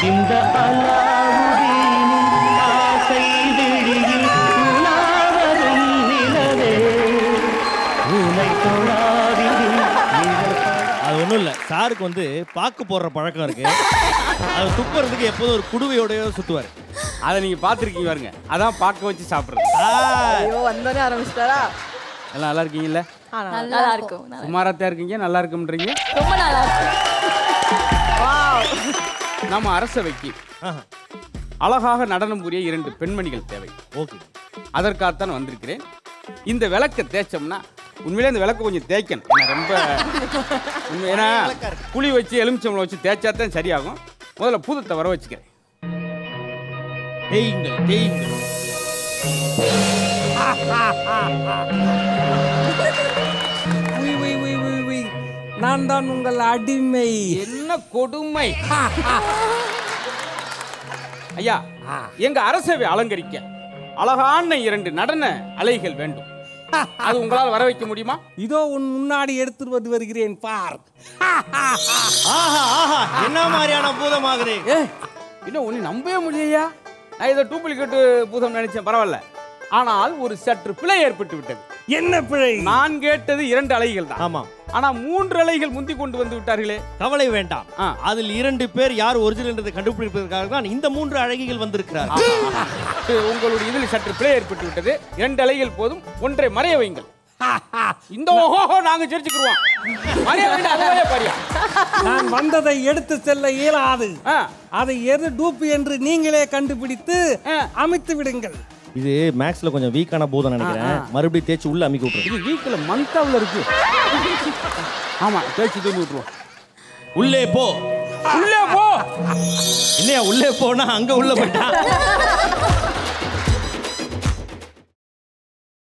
இந்த அலாவுதீனின் ஆசை விழியில் உலாவரும் நிலவே உனை தொழாவிடில் நிழல் அது ஒன்றும் இல்லை சாருக்கு வந்து பாக்கு போடுற பழக்கம் இருக்கு அது துப்புறதுக்கு எப்போதும் ஒரு குடுவையோடய சுத்துவார் அதை நீங்க பார்த்துருக்கீங்க பாருங்க அதான் பார்க்க வச்சு சாப்பிட்றது ஐயோ வந்தோடனே ஆரம்பிச்சிட்டாரா எல்லாம் நல்லா இருக்கீங்கல்ல ஆ, நல்லா நல்லா இருக்கும் நல்லா- சுமாராத்தான் இருக்கீங்க நல்லா இருக்கும்ன்றீங்க ரொம்ப நல்லா இருக்கும் நம்ம அரசவைக்கு அழகாக நடனம் புரிய இரண்டு பெண்மணிகள் தேவை ஓகே அதற்காகத்தான் வந்திருக்கிறேன் இந்த விளக்கை தேய்ச்சோம்னா உண்மையிலே இந்த விளக்கு கொஞ்சம் தேய்க்கணும் ஏன்னா ரொம்ப உண்மை ஏன்னா புளி வச்சு எலுமிச்சம்பளம் வச்சு தேய்ச்சா தான் சரியாகும் முதல்ல பூதத்தை வர வச்சுக்கிறேன் தேயுங்கள் தேயுங்கள் உய், உய், உய், உய், உய். நான் தான் உங்கள் அடிமை என்ன கொடுமை ஐயா எங்க அரசவை அலங்கரிக்க அழகான இரண்டு நடன அலைகள் வேண்டும் அது உங்களால் வர வைக்க முடியுமா இதோ உன் முன்னாடி எடுத்துட்டு வருகிறேன் பார் ஆஹா ஆஹா என்ன மாதிரியான பூதமாகுது ஏ இன்னும் ஒன்று நம்பவே முடியலையா நான் இதை டூப்ளிகேட் பூதம் நினைச்சேன் பரவாயில்ல ஆனால் ஒரு சற்று பிழை ஏற்பட்டு விட்டது என்ன பிழை நான் கேட்டது இரண்டு அலைகள் தான் ஆமா ஆனா மூன்று அலைகள் முந்தி கொண்டு வந்து விட்டார்களே கவலை வேண்டாம் ஆ. அதில் இரண்டு பேர் யார் ஒரிஜினல் என்றதை கண்டுபிடிப்பதற்காக தான் இந்த மூன்று அழகிகள் வந்திருக்கிறார் இது உங்களுடைய இதில் சற்று பிழை ஏற்பட்டு விட்டது இரண்டு அலைகள் போதும் ஒன்றை மறைய வைங்கள் இந்த ஓஹோ நாங்க சிரிச்சுக்கிருவோம் மறைய வேண்டாம் அதுவே பாரியா நான் வந்ததை எடுத்து செல்ல இயலாது ஆ. அதை எது டூப்பு என்று நீங்களே கண்டுபிடித்து ஆ. அமைத்து விடுங்கள் இது மேக்ஸ்ல கொஞ்சம் வீக்கான பூதம் நினைக்கிறேன் மறுபடியும் தேய்ச்சி உள்ள அமைக்க விட்டுரு இது வீக்கில் மந்தாவில் இருக்கு ஆமா தேய்ச்சி தூக்கி விட்டுருவோம் உள்ளே போ உள்ளே போ இல்லையா உள்ளே போனா அங்க உள்ள போயிட்டான்